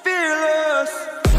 fearless.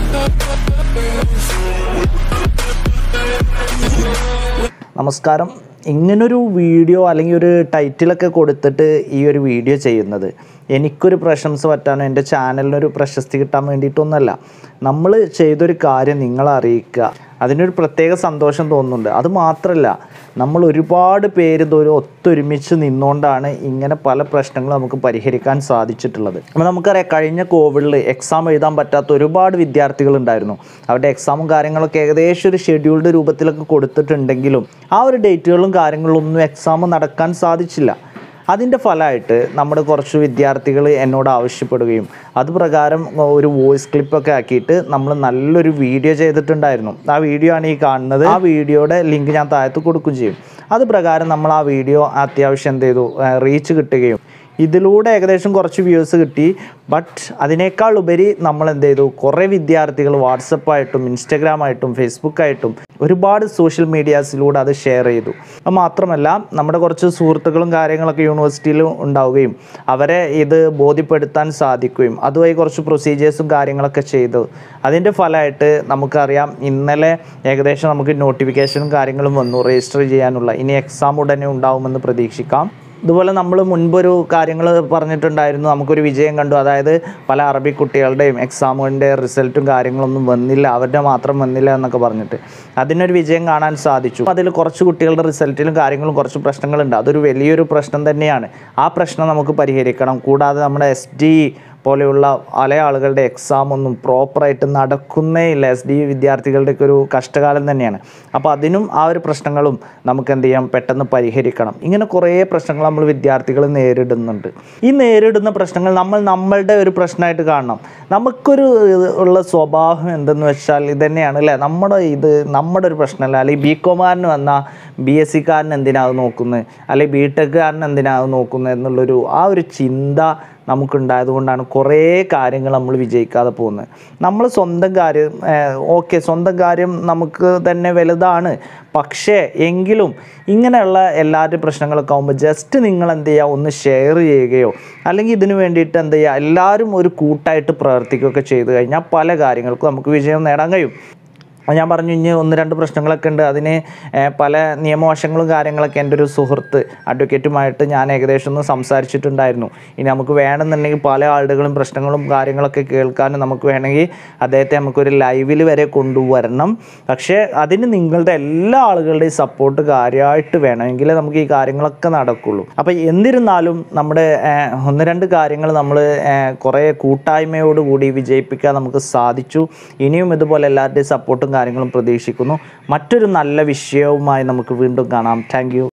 നമസ്കാരം ഇങ്ങനൊരു video അല്ലെങ്കിൽ ഒരു ടൈറ്റിലൊക്കെ കൊടുത്തിട്ട് ഈ ഒരു വീഡിയോ ചെയ്യുന്നത് എനിക്കൊരു പ്രശംസ പറ്റാനോ എൻ്റെ ചാനലിനൊരു പ്രശസ്തി കിട്ടാൻ വേണ്ടിയിട്ടൊന്നുമല്ല നമ്മൾ ചെയ്തൊരു കാര്യം നിങ്ങളെ അറിയിക്കുക അതിനൊരു പ്രത്യേക സന്തോഷം തോന്നുന്നുണ്ട് അത് മാത്രമല്ല നമ്മൾ ഒരുപാട് പേര് ഇതൊരു ഒത്തൊരുമിച്ച് നിന്നുകൊണ്ടാണ് ഇങ്ങനെ പല പ്രശ്നങ്ങളും നമുക്ക് പരിഹരിക്കാൻ സാധിച്ചിട്ടുള്ളത് അപ്പോൾ നമുക്കറിയാം കഴിഞ്ഞ കോവിഡിൽ എക്സാം എഴുതാൻ പറ്റാത്ത ഒരുപാട് വിദ്യാർത്ഥികൾ ഉണ്ടായിരുന്നു അവരുടെ എക്സാമും കാര്യങ്ങളൊക്കെ ഏകദേശം ഒരു ഷെഡ്യൂൾഡ് രൂപത്തിലൊക്കെ കൊടുത്തിട്ടുണ്ടെങ്കിലും ആ ഒരു ഡേറ്റുകളും കാര്യങ്ങളും ഒന്നും എക്സാം നടക്കാൻ സാധിച്ചില്ല അതിൻ്റെ ഫലമായിട്ട് നമ്മുടെ കുറച്ച് വിദ്യാർത്ഥികൾ എന്നോട് ആവശ്യപ്പെടുകയും അത് പ്രകാരം ഒരു വോയിസ് ക്ലിപ്പൊക്കെ ആക്കിയിട്ട് നമ്മൾ നല്ലൊരു വീഡിയോ ചെയ്തിട്ടുണ്ടായിരുന്നു ആ വീഡിയോ ആണ് ഈ കാണുന്നത് ആ വീഡിയോയുടെ ലിങ്ക് ഞാൻ താഴത്ത് കൊടുക്കുകയും ചെയ്യും അത് പ്രകാരം നമ്മൾ ആ വീഡിയോ അത്യാവശ്യം എന്ത് ചെയ്തു റീച്ച് കിട്ടുകയും ഇതിലൂടെ ഏകദേശം കുറച്ച് വ്യൂസ് കിട്ടി ബട്ട് അതിനേക്കാൾ ഉപരി നമ്മൾ എന്ത് ചെയ്തു കുറേ വിദ്യാർത്ഥികൾ വാട്സപ്പായിട്ടും ഇൻസ്റ്റഗ്രാമായിട്ടും ഫേസ്ബുക്കായിട്ടും ഒരുപാട് സോഷ്യൽ മീഡിയാസിലൂടെ അത് ഷെയർ ചെയ്തു അത് മാത്രമല്ല നമ്മുടെ കുറച്ച് സുഹൃത്തുക്കളും കാര്യങ്ങളൊക്കെ യൂണിവേഴ്സിറ്റിയിൽ ഉണ്ടാവുകയും അവരെ ഇത് ബോധ്യപ്പെടുത്താൻ സാധിക്കുകയും അതുവഴി കുറച്ച് പ്രൊസീജിയേഴ്സും കാര്യങ്ങളൊക്കെ ചെയ്തു അതിൻ്റെ ഫലമായിട്ട് നമുക്കറിയാം ഇന്നലെ ഏകദേശം നമുക്ക് നോട്ടിഫിക്കേഷനും കാര്യങ്ങളും വന്നു രജിസ്റ്റർ ചെയ്യാനുള്ള ഇനി എക്സാം ഉടനെ ഉണ്ടാവുമെന്ന് പ്രതീക്ഷിക്കാം ഇതുപോലെ നമ്മൾ മുൻപൊരു കാര്യങ്ങൾ പറഞ്ഞിട്ടുണ്ടായിരുന്നു നമുക്കൊരു വിജയം കണ്ടു അതായത് പല അറബി കുട്ടികളുടെയും എക്സാമിൻ്റെ റിസൾട്ടും കാര്യങ്ങളൊന്നും വന്നില്ല അവരുടെ മാത്രം വന്നില്ല എന്നൊക്കെ പറഞ്ഞിട്ട് അതിനൊരു വിജയം കാണാൻ സാധിച്ചു അതിൽ കുറച്ച് കുട്ടികളുടെ റിസൾട്ടിലും കാര്യങ്ങളും കുറച്ച് പ്രശ്നങ്ങളുണ്ട് അതൊരു വലിയൊരു പ്രശ്നം തന്നെയാണ് ആ പ്രശ്നം നമുക്ക് പരിഹരിക്കണം കൂടാതെ നമ്മുടെ എസ് ഡി പോലെയുള്ള പല ആളുകളുടെ എക്സാം ഒന്നും പ്രോപ്പറായിട്ട് നടക്കുന്നേ ഇല്ല എസ് ഡി വിദ്യാർത്ഥികളുടെയൊക്കെ ഒരു കഷ്ടകാലം തന്നെയാണ് അപ്പോൾ അതിനും ആ ഒരു പ്രശ്നങ്ങളും നമുക്ക് എന്ത് ചെയ്യാം പെട്ടെന്ന് പരിഹരിക്കണം ഇങ്ങനെ കുറേ പ്രശ്നങ്ങൾ നമ്മൾ വിദ്യാർത്ഥികൾ നേരിടുന്നുണ്ട് ഈ നേരിടുന്ന പ്രശ്നങ്ങൾ നമ്മൾ നമ്മളുടെ ഒരു പ്രശ്നമായിട്ട് കാണണം നമുക്കൊരു ഇത് ഉള്ള സ്വഭാവം എന്തെന്ന് വെച്ചാൽ ഇത് തന്നെയാണ് അല്ലേ നമ്മുടെ ഇത് നമ്മുടെ ഒരു പ്രശ്നമല്ല അല്ലെങ്കിൽ ബി കോമാരന് വന്നാൽ ബി എസ് സിക്കാരൻ എന്തിനാണ് നോക്കുന്നത് അല്ലെങ്കിൽ ബി ടെക്കുകാരൻ എന്തിനാണ് നോക്കുന്നത് എന്നുള്ളൊരു ആ ഒരു ചിന്ത നമുക്കുണ്ടായത് കൊണ്ടാണ് കുറേ കാര്യങ്ങൾ നമ്മൾ വിജയിക്കാതെ പോകുന്നത് നമ്മൾ സ്വന്തം കാര്യം ഓക്കെ സ്വന്തം കാര്യം നമുക്ക് തന്നെ വലുതാണ് പക്ഷേ എങ്കിലും ഇങ്ങനെയുള്ള എല്ലാവരുടെയും പ്രശ്നങ്ങളൊക്കെ ആകുമ്പോൾ ജസ്റ്റ് നിങ്ങൾ എന്ത് ചെയ്യുക ഒന്ന് ഷെയർ ചെയ്യുകയോ അല്ലെങ്കിൽ ഇതിനു വേണ്ടിയിട്ട് എന്ത് ചെയ്യുക എല്ലാവരും ഒരു കൂട്ടായിട്ട് പ്രവർത്തിക്കുകയൊക്കെ ചെയ്തു കഴിഞ്ഞാൽ പല കാര്യങ്ങൾക്കും നമുക്ക് വിജയം നേടാൻ കഴിയും അപ്പോൾ ഞാൻ പറഞ്ഞു ഇനി ഒന്ന് രണ്ട് പ്രശ്നങ്ങളൊക്കെ ഉണ്ട് അതിന് ഏഹ്, പല നിയമവശങ്ങളും കാര്യങ്ങളൊക്കെ എൻ്റെ ഒരു സുഹൃത്ത് അഡ്വക്കേറ്റുമായിട്ട് ഞാൻ ഏകദേശം ഒന്ന് സംസാരിച്ചിട്ടുണ്ടായിരുന്നു ഇനി നമുക്ക് വേണമെന്നുണ്ടെങ്കിൽ പല ആളുകളും പ്രശ്നങ്ങളും കാര്യങ്ങളൊക്കെ കേൾക്കാനും നമുക്ക് വേണമെങ്കിൽ അദ്ദേഹത്തെ നമുക്കൊരു ലൈവിൽ വരെ കൊണ്ടുവരണം പക്ഷേ അതിന് നിങ്ങളുടെ എല്ലാ ആളുകളുടെയും സപ്പോർട്ട് കാര്യമായിട്ട് വേണമെങ്കിൽ നമുക്ക് ഈ കാര്യങ്ങളൊക്കെ നടക്കുള്ളൂ അപ്പോൾ എന്നിരുന്നാലും നമ്മുടെ ഏഹ്, ഒന്ന് രണ്ട് കാര്യങ്ങൾ നമ്മൾ കുറേ കൂട്ടായ്മയോടുകൂടി വിജയിപ്പിക്കാൻ നമുക്ക് സാധിച്ചു ഇനിയും ഇതുപോലെ എല്ലാവരുടെയും സപ്പോർട്ടും കാര്യങ്ങളും പ്രതീക്ഷിക്കുന്നു മറ്റൊരു നല്ല വിഷയവുമായി നമുക്ക് വീണ്ടും കാണാം താങ്ക്